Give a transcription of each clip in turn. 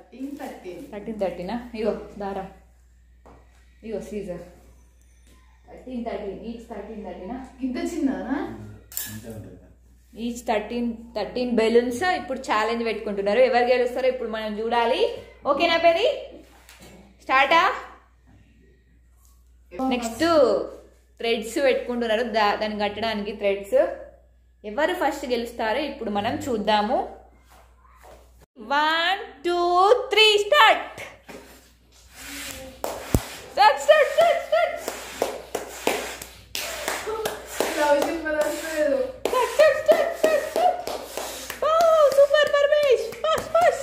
Thirteen thirteen thirteen థర్టీనా ఇగో దారం ఇగో scissor thirteen thirteen each thirteen థర్టీనా ఇంత చిన్ననా అంతే ఉంటుంది ఈచ్ థర్టీన్ థర్టీన్ బెలూన్స్ ఇప్పుడు ఛాలెంజ్ పెట్టుకుంటున్నారు ఎవరు గెలుస్తారో ఇప్పుడు మనం చూడాలి ఓకేనా పెరి స్టార్టా నెక్స్ట్ థ్రెడ్స్ పెట్టుకుంటున్నారు దా దాన్ని కట్టడానికి థ్రెడ్స్ ఎవరు ఫస్ట్ గెలుస్తారో ఇప్పుడు మనం చూద్దాము one two three start start start start start love symbol వస్తలేదు start start start start start wow super Paramesh fast fast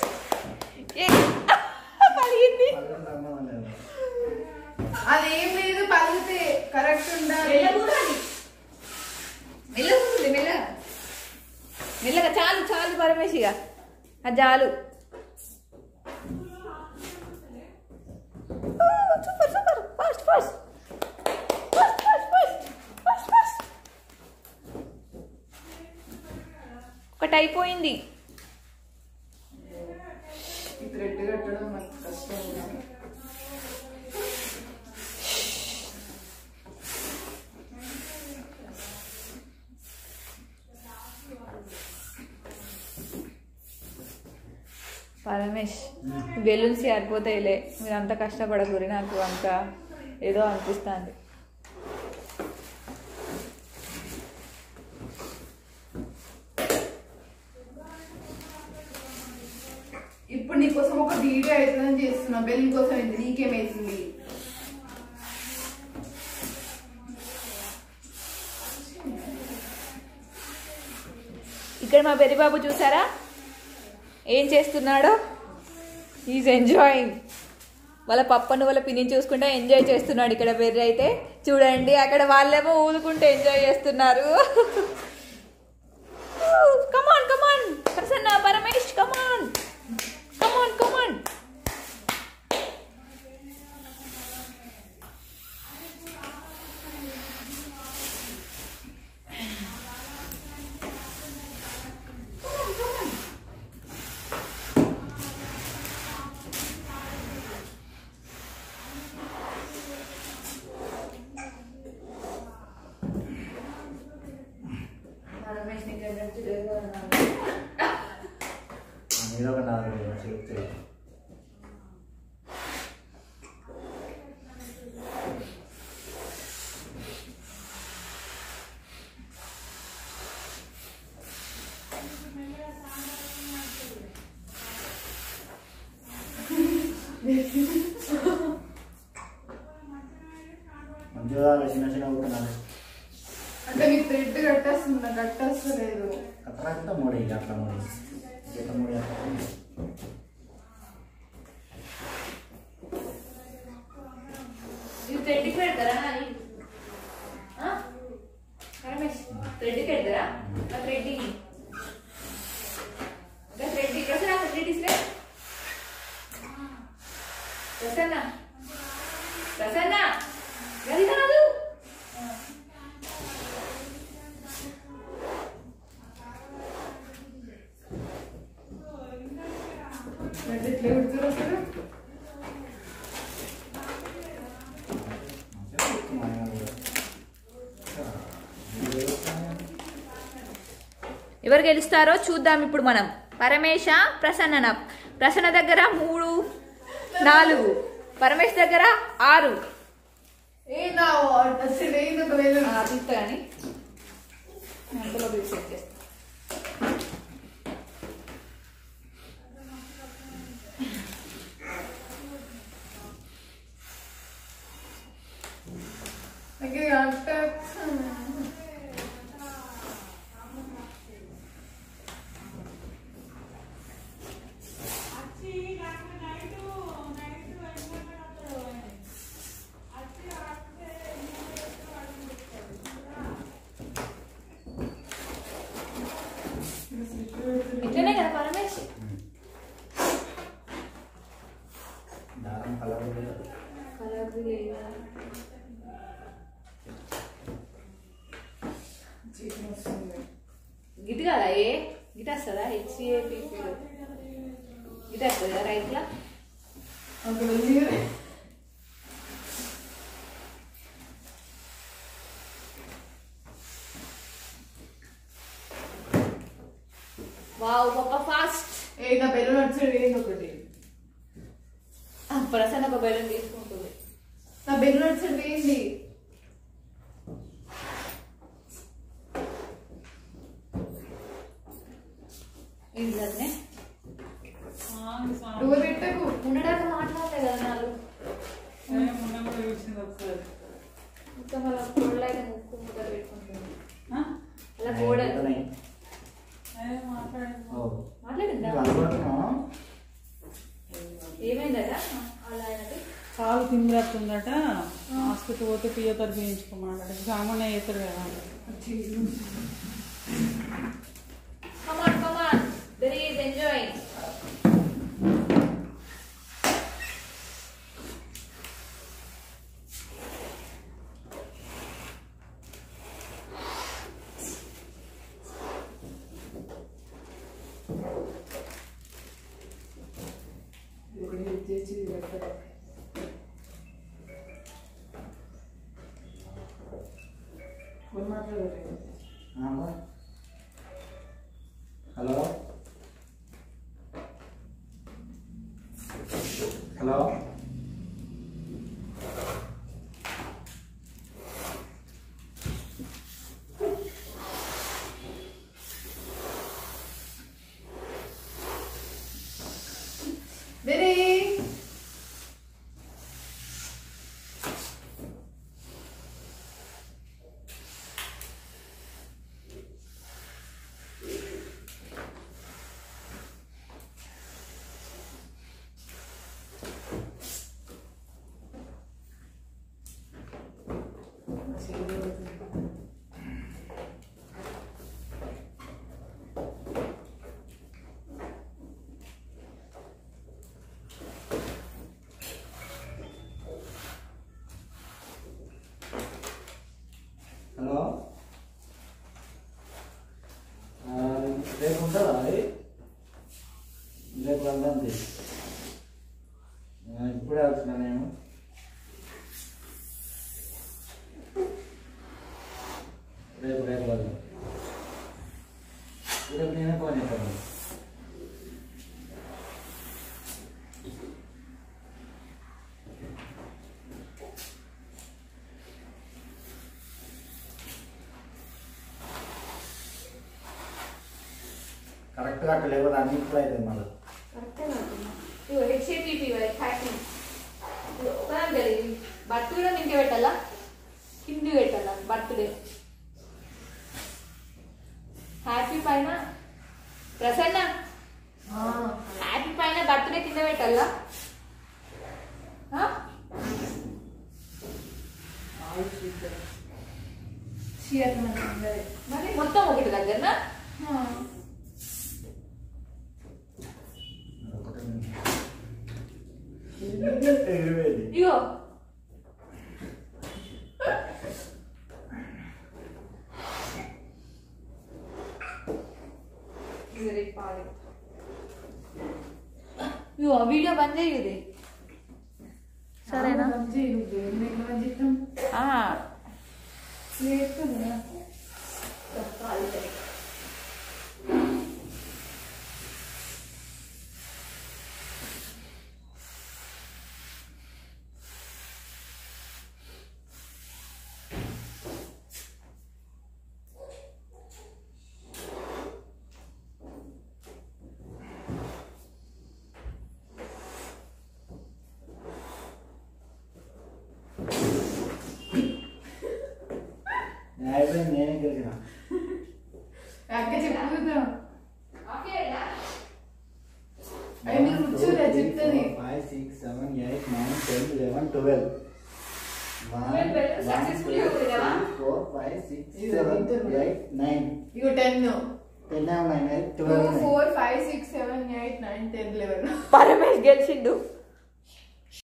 పలిగింది పల్లెం రమ్మని లేదు అదేం లేదు పలిగితే కరెక్ట్ ఉండాలి మెల్లగా మెల్లగా మెల్లగా మెల్లగా చాలు చాలు పరమేష్ ఇక అది చాలు super super fast fast fast fast fast fast fast ఒకటి అయిపోయింది ఈ థ్రెడ్ కట్టడం నాకు కష్టం ఉంది. పరమేష్ బెలూన్స్ సరిపోతాయిలే మీరు అంత కష్టపడకూరి నాకు అంత ఏదో అనిపిస్తుంది ఇప్పుడు నీకోసం ఒక వీడియో అవుతుందని చేస్తున్నా బెల్ కోసం అయితే నీకేమైతుంది ఇక్కడ మా పెరిబాబు చూసారా ఏం చేస్తున్నాడో ఈజ్ ఎంజాయింగ్ వాళ్ళ పప్పను వాళ్ళ పిన్ని చూసుకుంటే ఎంజాయ్ చేస్తున్నాడు ఇక్కడ బెర్రీ అయితే చూడండి అక్కడ వాళ్ళేమో ఊదుకుంటూ ఎంజాయ్ చేస్తున్నారు కమాన్ కమాన్ ప్రసన్న పరమేష్ కమాన్ కమాన్ కమాన్ పరమేష్ నీకు ఎనర్జీ లేదు అన్నాను. మీరు ఒక నాలుగు చెప్తే మంచిగా చిన్న చిన్న ఊరుకున్నాను అంటే నీకు థ్రెడ్ కట్టేస్తున్నా కట్టేస్తలేదు అట్లా మూడు ఇక అట్లా మూడు ఇట్లా మూడు అట్లా ఇది థ్రెడ్కి పెడతారా నాని ఆ? రమేష్ థ్రెడ్కి పెడతారా ఆ థ్రెడ్ ఇయ్యి. ఇంకా థ్రెడ్ ప్రసన్న ఆ థ్రెడ్ ఇస్తే ప్రసన్న ప్రసన్న గది కాదు అంటే ఎట్లా కుడుతున్నారు అసలు ఎవరు గెలుస్తారో చూద్దాం ఇప్పుడు మనం పరమేశ ప్రసన్న ప్రసన్న దగ్గర మూడు నాలుగు పరమేష్ దగ్గర ఆరు ఏందా అసలు ఏంది ఒకవేళ తీస్తా కానీ అంతలో సెట్ చేస్తా నాకు ఇది కట్ట ఇట్లనే కదా పరమేష్ దారం కలర్ జీతం వస్తుంది గిట్ కదా ఏ గిట్ వస్తుందా హెచ్ఏపీ గిట్ వస్తుంది కదా రైట్లా ఒక వెళ్ళి వావ్ పాప ఫాస్ట్ ఏ నా బెలూన్ వచ్చాడు ఏంది ఒకటి ప్రసన్న ఒక బెలూన్ తీసుకుంటుంది నా బెలూన్ వచ్చాడు ఏంది ఇంట్లోనే నువ్వు పెట్టకు ఉండడానికి మాట్లాడలే కదా నాలుగు ఇంకా మళ్ళీ కోడలు అయితే ముక్కు ముద్ర పెట్టుకుంటుంది అలా కోడలు ఓ. మాట్లాడిందా నువ్వు అనుకుంటున్నావా? ఏమైందట అలా అయినది కాలు తిమ్మిరత్తుందట హాస్పిటల్ పోతే ఫిజియోథెరపీ చేయించుకోమన్నాడు సామాన్య అవుతాడు కదా Come on, come on. There he is enjoying. ఒకటి హెల్ప్ చేసి ఇది పెట్టకు. ఫోన్ మాట్లాడలేదు ఆ, అమ్మా. హలో హలో వెరీ హలో ఆ, రేపు ఉంటుందా అది రేపు వెళ్దాం ఇప్పుడే వచ్చినా నేను రేపు రేపు వెళ్దాం రేపు నేనే ఫోన్ చేస్తాను కరెక్ట్గా అట్లా లేకపోతే అన్ని కూడా అవుతుంది మళ్ళీ ఇగో హెచ్ఏపీపీ హ్యాపీ ఒకదాని తెలియదు బర్త్ కూడా నింకే పెట్టాలా కింది పెట్టాలా బర్త్డే హ్యాపీ పైన ప్రసన్న హ్యాపీ పైన బర్త్డే కింద పెట్టాలా ఆ? షియర్ మంది ఉండదు మరి మొత్తం ఒకటి దగ్గర ఎగిరిపోయింది ఇగో ఇది పాలి ఇగో వీడియో బంద్ చేయుది సరేనా మంచి జీతం ఆ, లేస్తుందా పాలి సరే. అయిపోయింది నేనే గెలిచిన అక్క చెప్పుకుందా ఆపేయాలా? అయ్యి మీరు కూర్చోలే చెప్తుంది five six seven eight nine ten eleven twelve Twelve balloons successfully opened, huh? Four five six ఇది సెవెన్ ఇంటర్ ఎయిట్ నైన్ ఇగో ten ten nine eight two twelve four five six seven eight nine ten eleven Paramesh గెలిచిండు